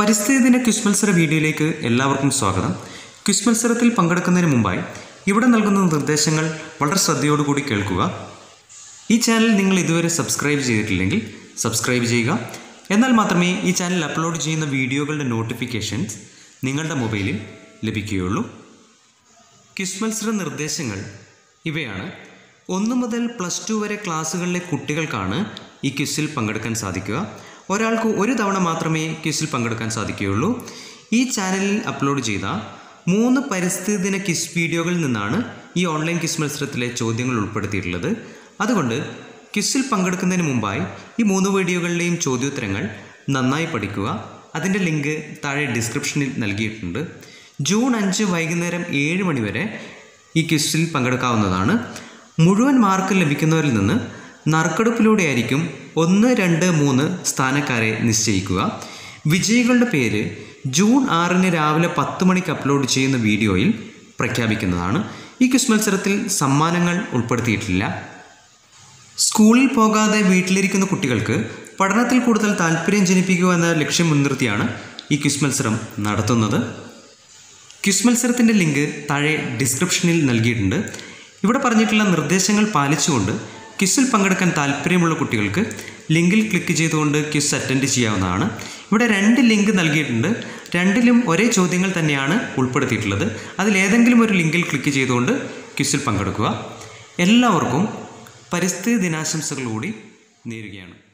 പരിസ്ഥിതി ദിന ക്വിസ് മത്സര വീഡിയോയിലേക്ക് എല്ലാവർക്കും സ്വാഗതം ക്വിസ് മത്സരത്തിൽ പങ്കെടുക്കുന്നതിന് മുമ്പായി ഇവിടെ നൽകുന്ന നിർദ്ദേശങ്ങൾ വളരെ ശ്രദ്ധയോടുകൂടി കേൾക്കുക ഈ ചാനൽ നിങ്ങൾ ഇതുവരെ സബ്സ്ക്രൈബ് ചെയ്തിട്ടില്ലെങ്കിൽ സബ്സ്ക്രൈബ് ചെയ്യുക എന്നാൽ മാത്രമേ ഈ ചാനൽ അപ്ലോഡ് ചെയ്യുന്ന വീഡിയോകളുടെ നോട്ടിഫിക്കേഷൻസ് നിങ്ങളുടെ മൊബൈലിൽ ലഭിക്കുകയുള്ളൂ ക്വിസ് മത്സര നിർദ്ദേശങ്ങൾ ഇവയാണ് ഒന്ന് മുതൽ പ്ലസ് ടു വരെ ക്ലാസ്സുകളിലെ കുട്ടികൾക്കാണ് ഈ ക്വിസിൽ പങ്കെടുക്കാൻ സാധിക്കുക ഒരാൾക്ക് ഒരു തവണ മാത്രമേ ക്വിസിൽ പങ്കെടുക്കാൻ സാധിക്കുകയുള്ളൂ ഈ ചാനലിൽ അപ്ലോഡ് ചെയ്ത മൂന്ന് പരിസ്ഥിതി ദിന ക്വിസ് വീഡിയോകളിൽ നിന്നാണ് ഈ ഓൺലൈൻ ക്വിസ് മത്സരത്തിലെ ചോദ്യങ്ങൾ ഉൾപ്പെടുത്തിയിട്ടുള്ളത് അതുകൊണ്ട് ക്വിസിൽ പങ്കെടുക്കുന്നതിന് മുമ്പായി ഈ മൂന്ന് വീഡിയോകളിലെയും ചോദ്യോത്തരങ്ങൾ നന്നായി പഠിക്കുക അതിൻ്റെ ലിങ്ക് താഴെ ഡിസ്ക്രിപ്ഷനിൽ നൽകിയിട്ടുണ്ട് ജൂൺ അഞ്ച് വൈകുന്നേരം ഏഴ് മണി വരെ ഈ ക്വിസിൽ പങ്കെടുക്കാവുന്നതാണ് മുഴുവൻ മാർക്ക് ലഭിക്കുന്നവരിൽ നിന്ന് നറുക്കെടുപ്പിലൂടെയായിരിക്കും ഒന്ന് രണ്ട് മൂന്ന് സ്ഥാനക്കാരെ നിശ്ചയിക്കുക വിജയികളുടെ പേര് ജൂൺ ആറിന് രാവിലെ പത്ത് മണിക്ക് അപ്ലോഡ് ചെയ്യുന്ന വീഡിയോയിൽ പ്രഖ്യാപിക്കുന്നതാണ് ഈ ക്വിസ് മത്സരത്തിൽ സമ്മാനങ്ങൾ ഉൾപ്പെടുത്തിയിട്ടില്ല സ്കൂളിൽ പോകാതെ വീട്ടിലിരിക്കുന്ന കുട്ടികൾക്ക് പഠനത്തിൽ കൂടുതൽ താല്പര്യം ജനിപ്പിക്കുക എന്ന ലക്ഷ്യം മുൻനിർത്തിയാണ് ഈ ക്വിസ് മത്സരം നടത്തുന്നത് ക്വിസ് മത്സരത്തിൻ്റെ ലിങ്ക് താഴെ ഡിസ്ക്രിപ്ഷനിൽ നൽകിയിട്ടുണ്ട് ഇവിടെ പറഞ്ഞിട്ടുള്ള നിർദ്ദേശങ്ങൾ പാലിച്ചുകൊണ്ട് ക്വിസിൽ പങ്കെടുക്കാൻ താല്പര്യമുള്ള കുട്ടികൾക്ക് ലിങ്കിൽ ക്ലിക്ക് ചെയ്തുകൊണ്ട് ക്വിസ് അറ്റൻഡ് ചെയ്യാവുന്നതാണ് ഇവിടെ രണ്ട് ലിങ്ക് നൽകിയിട്ടുണ്ട് രണ്ടിലും ഒരേ ചോദ്യങ്ങൾ തന്നെയാണ് ഉൾപ്പെടുത്തിയിട്ടുള്ളത് അതിലേതെങ്കിലും ഒരു ലിങ്കിൽ ക്ലിക്ക് ചെയ്തുകൊണ്ട് ക്വിസിൽ പങ്കെടുക്കുക എല്ലാവർക്കും പരിസ്ഥിതി ദിനാശംസകൾ കൂടി നേരുകയാണ്